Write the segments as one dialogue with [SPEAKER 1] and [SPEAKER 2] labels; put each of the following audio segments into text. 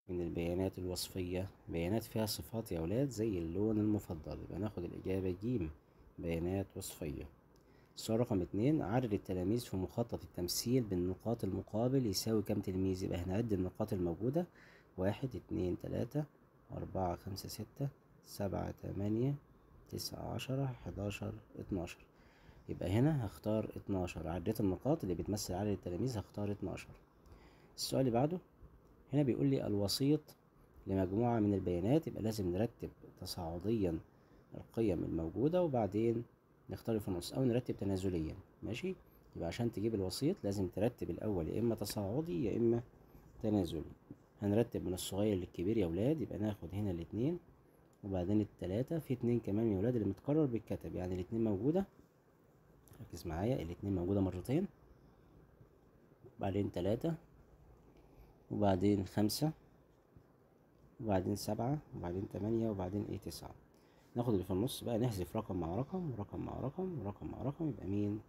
[SPEAKER 1] من البيانات الوصفية بيانات فيها صفات يا ولاد زي اللون المفضل يبقى ناخد الإجابة ج بيانات وصفية السؤال رقم اتنين عدد التلاميذ في مخطط التمثيل بالنقاط المقابل يساوي كام تلميذ يبقى هنعد النقاط الموجودة واحد اتنين تلاتة أربعة خمسة ستة سبعة تمانية تسعة عشرة حداشر اتناشر يبقى هنا هختار اتناشر عديت النقاط اللي بتمثل عدد التلاميذ هختار اتناشر السؤال اللي بعده هنا بيقول لي الوسيط لمجموعة من البيانات يبقى لازم نرتب تصاعديا القيم الموجودة وبعدين نختار في النص أو نرتب تنازليا ماشي يبقى عشان تجيب الوسيط لازم ترتب الأول يا إما تصاعدي يا إما تنازلي هنرتب من الصغير للكبير يا ولاد يبقى ناخد هنا الاتنين وبعدين التلاتة في اتنين كمان يا ولاد اللي متكرر بالكتب يعني الاتنين موجودة ركز معايا الاتنين موجودة مرتين بعدين تلاتة وبعدين خمسة وبعدين سبعة وبعدين تمانية وبعدين ايه تسعة ناخد اللي في النص بقى نحذف رقم مع رقم ورقم مع رقم ورقم مع رقم يبقى مين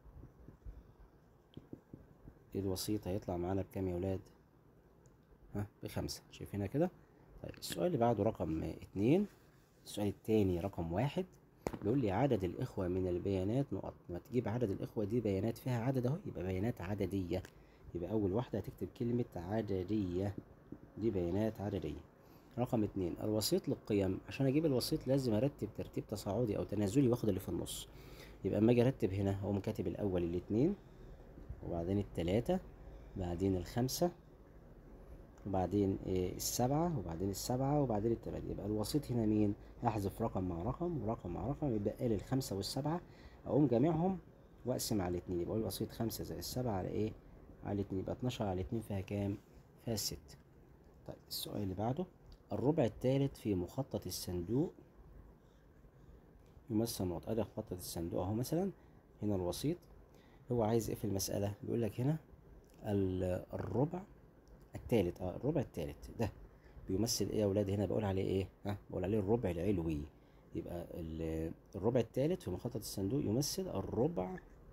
[SPEAKER 1] الوسيط هيطلع معانا بكام يا ولاد ها بخمسة شايفينها كده طيب السؤال اللي بعده رقم اتنين السؤال التاني رقم واحد بيقول لي عدد الإخوة من البيانات نقط ما تجيب عدد الإخوة دي بيانات فيها عدد أهو يبقى بيانات عددية يبقى أول واحدة هتكتب كلمة عددية دي بيانات عددية رقم اتنين الوسيط للقيم عشان أجيب الوسيط لازم أرتب ترتيب تصاعدي أو تنازلي وآخد اللي في النص يبقى أما أجي أرتب هنا هو كاتب الأول الاتنين وبعدين التلاتة بعدين الخمسة وبعدين إيه السبعة وبعدين السبعة وبعدين التمانية يبقى الوسيط هنا مين؟ هحذف رقم مع رقم ورقم مع رقم يبقى لي الخمسة والسبعة أقوم جامعهم وأقسم على اتنين يبقى الوسيط خمسة زائد السبعة على إيه؟ على اتنين يبقى اتناشر على اتنين فيها كام؟ فيها ست طيب السؤال اللي بعده الربع التالت في مخطط الصندوق يمثل نقط أدي مخطط الصندوق أهو مثلا هنا الوسيط هو عايز إيه في المسألة؟ بيقول لك هنا الربع التالت اه الربع التالت ده بيمثل ايه يا ولاد هنا بقول عليه ايه ها بقول عليه الربع العلوي يبقى الربع التالت في مخطط الصندوق يمثل الربع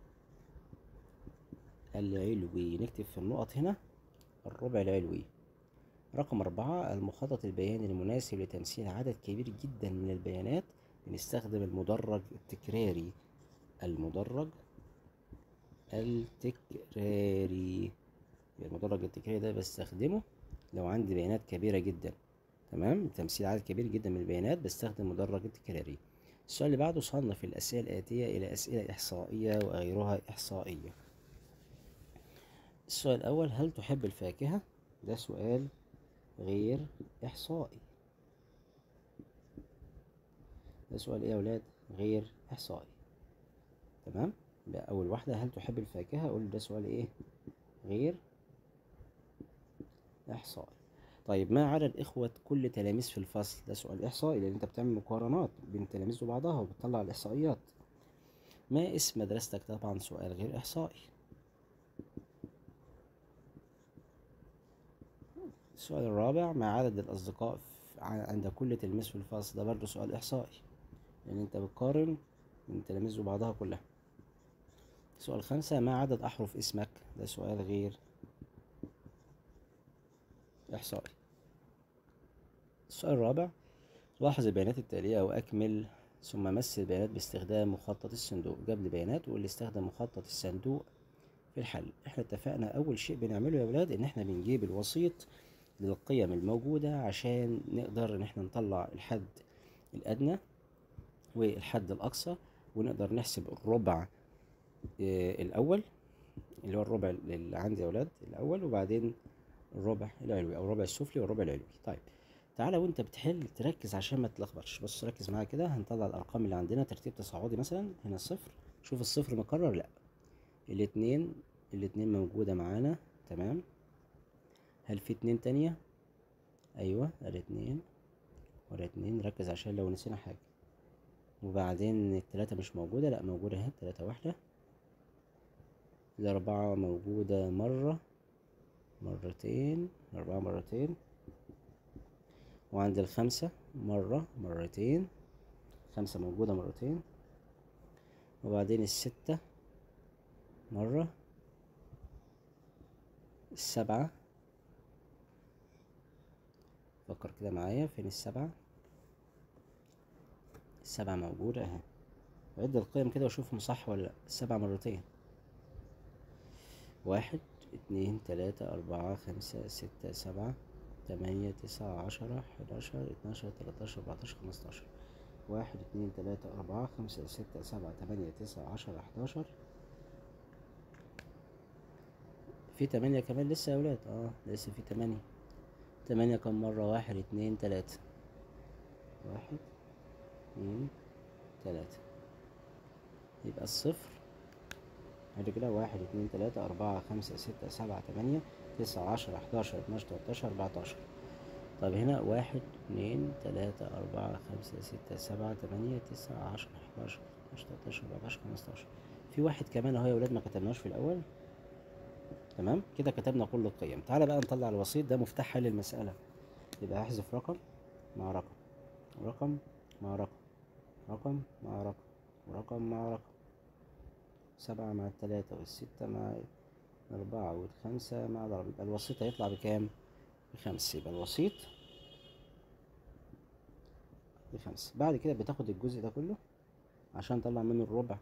[SPEAKER 1] العلوي نكتب في النقط هنا الربع العلوي رقم أربعة المخطط البياني المناسب لتمثيل عدد كبير جدا من البيانات بنستخدم المدرج التكراري المدرج التكراري المدرج التكراري ده بستخدمه لو عندي بيانات كبيرة جدا تمام تمثيل عدد كبير جدا من البيانات بستخدم مدرج التكراري السؤال اللي بعده صنف الأسئلة الآتية إلى أسئلة إحصائية وغيرها إحصائية السؤال الأول هل تحب الفاكهة؟ ده سؤال غير إحصائي ده سؤال إيه يا ولاد؟ غير إحصائي تمام؟ يبقى أول واحدة هل تحب الفاكهة؟ أقول ده سؤال إيه؟ غير إحصائي طيب ما عدد إخوة كل تلاميذ في الفصل ده سؤال إحصائي لأن أنت بتعمل مقارنات بين التلاميذ وبعضها وبتطلع الإحصائيات ما اسم مدرستك طبعا سؤال غير إحصائي السؤال الرابع ما عدد الأصدقاء عند كل تلميذ في الفصل ده برضه سؤال إحصائي لأن أنت بتقارن من التلاميذ وبعضها كلها سؤال خمسة ما عدد أحرف اسمك ده سؤال غير إحصائي السؤال الرابع لاحظ البيانات التالية وأكمل ثم مثل البيانات باستخدام مخطط الصندوق جاب لي بيانات وقول لي استخدم مخطط الصندوق في الحل احنا اتفقنا أول شيء بنعمله يا ولاد إن احنا بنجيب الوسيط للقيم الموجودة عشان نقدر إن احنا نطلع الحد الأدنى والحد الأقصى ونقدر نحسب الربع اه الأول اللي هو الربع اللي عندي يا ولاد الأول وبعدين الربع العلوي او الربع السفلي والربع العلوي طيب تعالى وانت بتحل تركز عشان ما تلخبطش بص ركز معايا كده هنطلع الارقام اللي عندنا ترتيب تصاعدي مثلا هنا صفر شوف الصفر مكرر لا الاتنين الاتنين موجودة معانا تمام هل في اتنين تانية ايوه الاتنين والاتنين ركز عشان لو نسينا حاجة وبعدين التلاتة مش موجودة لا موجودة اهي التلاتة واحدة الأربعة موجودة مرة مرتين أربعة مرتين وعند الخمسة مرة مرتين خمسة موجودة مرتين وبعدين الستة مرة السبعة فكر كده معايا فين السبعة السبعة موجودة اهي عد القيم كده وشوفهم صح ولا لأ السبعة مرتين واحد اتنين تلاتة أربعة خمسة ستة سبعة تمانية تسعة عشرة حداشر اتناشر تلاتاشر أربعتاشر خمستاشر واحد اتنين تلاتة أربعة خمسة ستة سبعة تمانية تسعة عشرة حداشر في تمانية كمان لسه يا ولاد اه لسه في تمانية تمانية كم مرة واحد اتنين تلاتة واحد اتنين تلاتة يبقى الصفر ادي كده واحد اتنين تلاتة أربعة خمسة ستة سبعة تمانية تسعة عشرة حداشر اتناشر تلاتاشر أربعتاشر طب هنا واحد اتنين تلاتة أربعة خمسة ستة سبعة تمانية تسعة عشرة حداشر اتناشر تلاتاشر أربعتاشر خمستاشر في واحد كمان اهو يا ولاد ما كتبناهوش في الأول تمام كده كتبنا كل القيم تعالى بقى نطلع الوسيط ده مفتاح حل المسألة يبقى هحذف رقم مع رقم رقم مع رقم رقم مع رقم ورقم مع رقم سبعة مع التلاتة والستة مع الأربعة والخمسة مع الأربعة يبقى الوسيط هيطلع بكام؟ بخمسة يبقى الوسيط بخمسة بعد كده بتاخد الجزء ده كله عشان تطلع منه الربع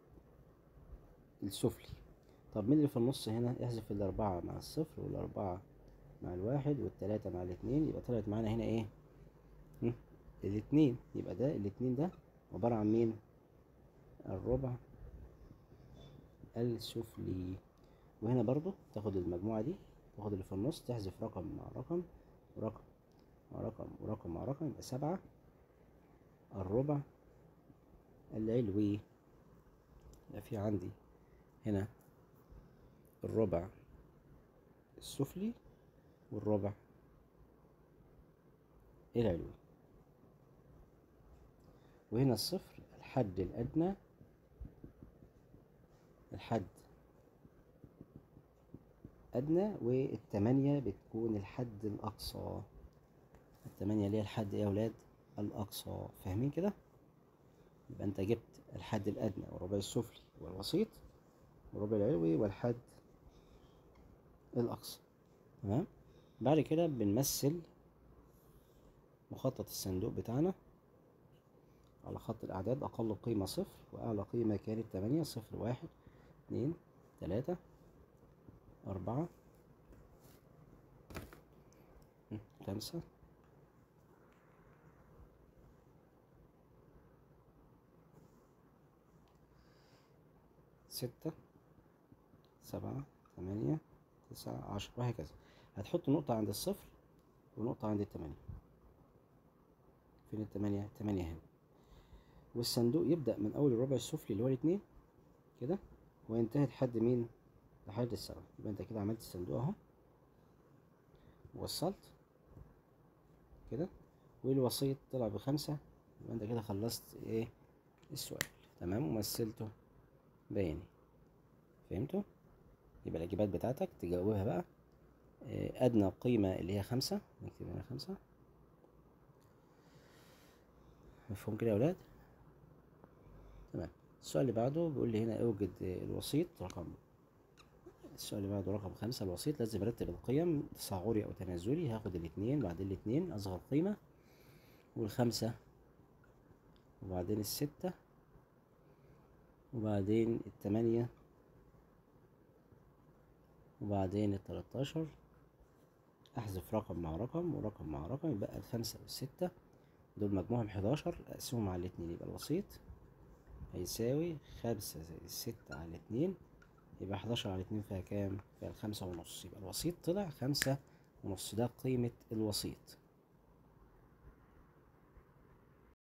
[SPEAKER 1] السفلي طب مين اللي في النص هنا احذف الأربعة مع الصفر والأربعة مع الواحد والتلاتة مع الاتنين يبقى طلعت معانا هنا ايه؟ هم؟ الاتنين يبقى ده الاتنين ده عبارة عن مين؟ الربع السفلي وهنا برضو تاخد المجموعة دي تاخد اللي في النص تحذف رقم مع رقم ورقم مع رقم ورقم مع رقم يبقى سبعة الربع العلوي يبقى في عندي هنا الربع السفلي والربع العلوي وهنا الصفر الحد الأدنى الحد أدنى والتمانية بتكون الحد الأقصى التمانية اللي هي الحد إيه يا ولاد الأقصى فاهمين كده يبقى أنت جبت الحد الأدنى والربع السفلي والوسيط والربع العلوي والحد الأقصى تمام بعد كده بنمثل مخطط الصندوق بتاعنا على خط الأعداد أقل قيمة صفر وأعلى قيمة كانت تمانية صفر واحد اتنين تلاتة أربعة خمسة ستة سبعة ثمانية تسعة عشرة وهكذا هتحط نقطة عند الصفر ونقطة عند التمانية فين التمانية؟ التمانية هنا والصندوق يبدأ من أول الربع السفلي اللي هو الاتنين كده وينتهي لحد مين؟ لحد السبعة يبقى انت كده عملت الصندوق اهو ووصلت كده والوسيط طلع بخمسة يبقى انت كده خلصت ايه السؤال تمام ومثلته بياني فهمتوا؟ يبقى الإجابات بتاعتك تجاوبها بقى آه، أدنى قيمة اللي هي خمسة نكتب هنا خمسة مفهوم كده يا ولاد؟ تمام السؤال اللي بعده بيقول لي هنا اوجد الوسيط رقم السؤال اللي بعده رقم خمسة الوسيط لازم ارتب القيم تصاعدي او تنازلي هاخد الاتنين بعدين الاتنين اصغر قيمة والخمسة وبعدين الستة وبعدين التمانية وبعدين التلاتاشر احذف رقم مع رقم ورقم مع رقم يبقى الخمسة والستة دول مجموعهم حداشر اقسمهم على الاتنين يبقى الوسيط هيساوي خمسة زائد ستة على اتنين يبقى حداشر على اتنين فيها كام؟ فيها الخمسة ونص يبقى الوسيط طلع خمسة ونص ده قيمة الوسيط